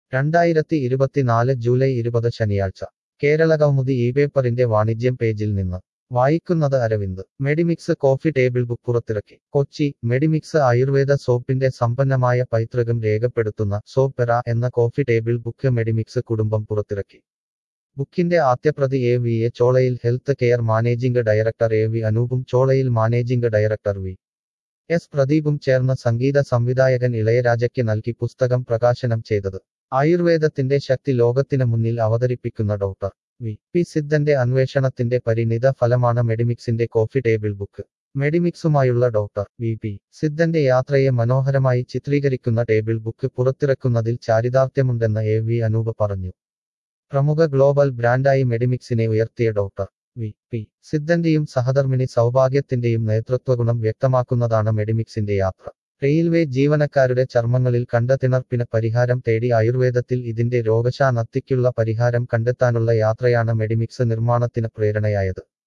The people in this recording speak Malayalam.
രണ്ടായിരത്തി ഇരുപത്തിനാല് ജൂലൈ ഇരുപത് ശനിയാഴ്ച കേരള കൗമുദി ഈ പേപ്പറിന്റെ വാണിജ്യം പേജിൽ നിന്ന് വായിക്കുന്നത് Aravind Medimix coffee table book പുറത്തിറക്കി കൊച്ചി മെഡിമിക്സ് ആയുർവേദ സോപ്പിന്റെ സമ്പന്നമായ പൈതൃകം രേഖപ്പെടുത്തുന്ന സോപ്പെറ എന്ന കോഫി ടേബിൾ ബുക്ക് മെഡിമിക്സ് കുടുംബം പുറത്തിറക്കി ബുക്കിന്റെ ആദ്യപ്രതി A V A Cholayil health care managing director A V അനൂപും Cholayil managing director V S പ്രദീപും ചേർന്ന് സംഗീത സംവിധായകൻ ഇളയരാജയ്ക്ക് നൽകി പുസ്തകം പ്രകാശനം ചെയ്തത് ആയുർവേദത്തിന്റെ ശക്തി ലോകത്തിന് മുന്നിൽ അവതരിപ്പിക്കുന്ന ഡോക്ടർ വി പി സിദ്ധന്റെ അന്വേഷണത്തിന്റെ പരിണിത ഫലമാണ് മെഡിമിക്സിന്റെ കോഫി ടേബിൾ ബുക്ക് മെഡിമിക്സുമായുള്ള ഡോക്ടർ വി പി സിദ്ധന്റെ യാത്രയെ മനോഹരമായി ചിത്രീകരിക്കുന്ന ടേബിൾ ബുക്ക് പുറത്തിറക്കുന്നതിൽ ചാരിതാർത്ഥ്യമുണ്ടെന്ന് എ വി അനൂപ് പറഞ്ഞു പ്രമുഖ ഗ്ലോബൽ ബ്രാൻഡായി മെഡിമിക്സിനെ ഉയർത്തിയ ഡോക്ടർ വി പി സിദ്ധന്റെയും സഹധർമ്മിണി സൗഭാഗ്യത്തിന്റെയും നേതൃത്വഗുണം വ്യക്തമാക്കുന്നതാണ് മെഡിമിക്സിന്റെ യാത്ര റെയിൽവേ ജീവനക്കാരുടെ ചർമ്മങ്ങളിൽ കണ്ട തിണർപ്പിന് പരിഹാരം തേടി ആയുർവേദത്തിൽ ഇതിന്റെ രോഗശാനത്തിക്കുള്ള പരിഹാരം കണ്ടെത്താനുള്ള യാത്രയാണ് മെഡിമിക്സ് നിർമ്മാണത്തിന് പ്രേരണയായത്